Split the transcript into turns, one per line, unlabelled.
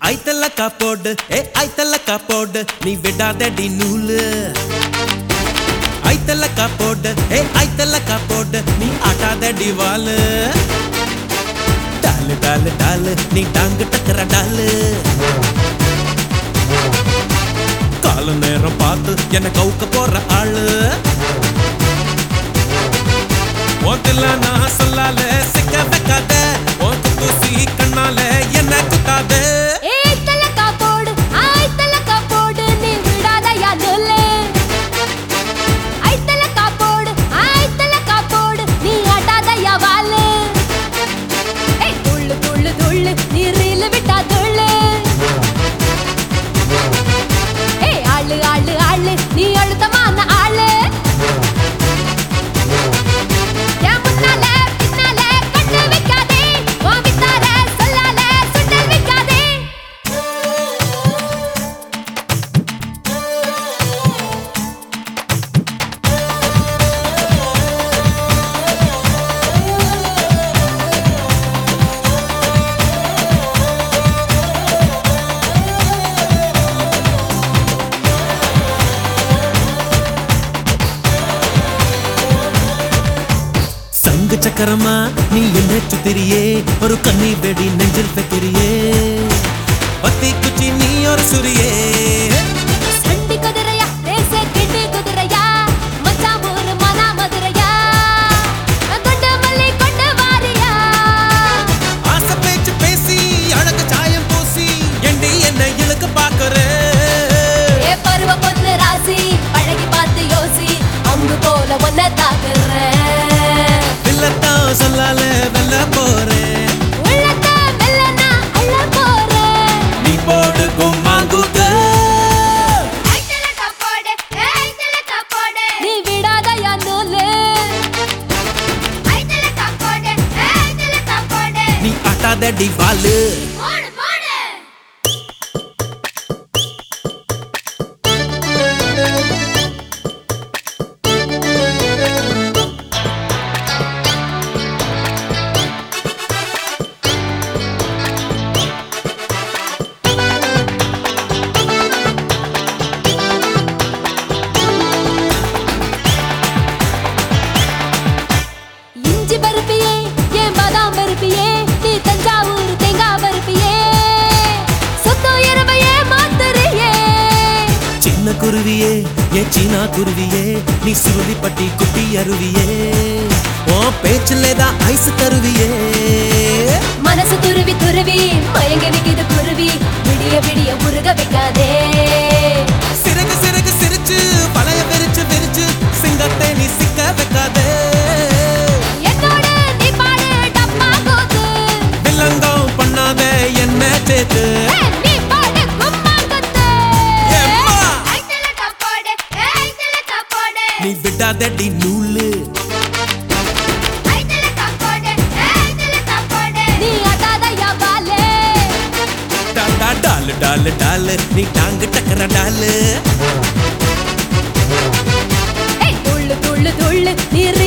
ஐத்தலக்கா போடு ஏ ஐத்தலக்கா போடு நீ விடாதடி நூலு ஐத்தலக்கா போடு ஏ ஐத்தலக்கா போடு நீ ஆட்டாதடி வாலு டாலு டாலு டாலு நீ டாங்கு டக்கற டாலு கால நேரம் பார்த்து என்ன கவுக்க போற ஆளு ஓத்துல நான் சொல்லால சிக்க வைக்காத ஓத்து தூசி கண்ணால என்ன குத்தாத
ஏய் தலக்கா போடு ஆய் தலக்கா போடு நீ விடாதயா நொல்லே ஐ தலக்கா போடு ஆய் தலக்கா போடு நீ ஆட்டாதயா வாலு ஏய் துள்ளு துள்ளு துள்ளு நீ ரீல் விட்டா துள்ளு ஏய் ஆளு ஆளு ஆளு நீ அழுத்தமான ஆளு என் முன்னால பின்னால கட்டு வைக்காதே உன் வித்தார சொல்லால சுண்டல் வைக்காதே
சங்கு சக்கரமா நீ என்ன சுத்திரியே ஒரு கண்ணி வெடி நெஞ்சில் வைக்கிறியே பத்தி குச்சி நீ ஒரு சுரியே
சண்டி குதிரையா தேச கிண்டி குதிரையா மச்சான் ஊரு மனா மதுரையா கொண்டு மல்லி கொண்டு வாரியா
ஆசை பேச்சு பேசி அழகு சாயம் பூசி எண்டி என்ன இழுக்க பாக்குற
ஏ பருவ பொண்ணு ராசி பழகி பார்த்து யோசி அம்பு போல ஒன்ன தாக்குறேன்
வில்லத்தான் சொல்லால வெல்ல போறேன்
உள்ளத்த மெல்லனா அள்ள போறேன்
நீ போடு கும்மாங்குக்க
நீ விடாதயா நூலு
நீ ஆட்டாதடி வாலு
இஞ்சி பருப்பியே ஏன் பாதாம் பருப்பியே நீ தஞ்சாவூர் தேங்காய் பருப்பியே சுத்தம் எருமையே மாத்துறியே
சின்ன குருவியே ஏ சீனா குருவியே நீ சுருளிப்பட்டி குட்டி அருவியே ஓ பேச்சுல தான் ஐஸ் தருவியே
மனசு துருவி துருவி மயங்கி நிக்குது குருவி விடிய விடிய உருக வைக்காதே
சிறகு சிறகு சிரிச்சு பழைய விரிச்சு விரிச்சு சிங்கத்தை நீ சிக்க வைக்காதே
என்னோட நீ பாடு டப்பா கூத்து
வில்லங்கம் பண்ணாத என்ன சேர்த்து
ஏய், நீ பாடு கும்மா குத்து
ஏம்மா.
ஐத்தல தப்போடு ஐத்தல தப்போடு
நீ விடாதடி நூலு
ஐத்தல தப்போடு ஐத்தல தப்போடு நீ அடாதயா பாலே
டா டா டாலு டாலு டாலு நீ டாங்கு டக்கர டாலு
ஏய் துள்ளு துள்ளு துள்ளு நீ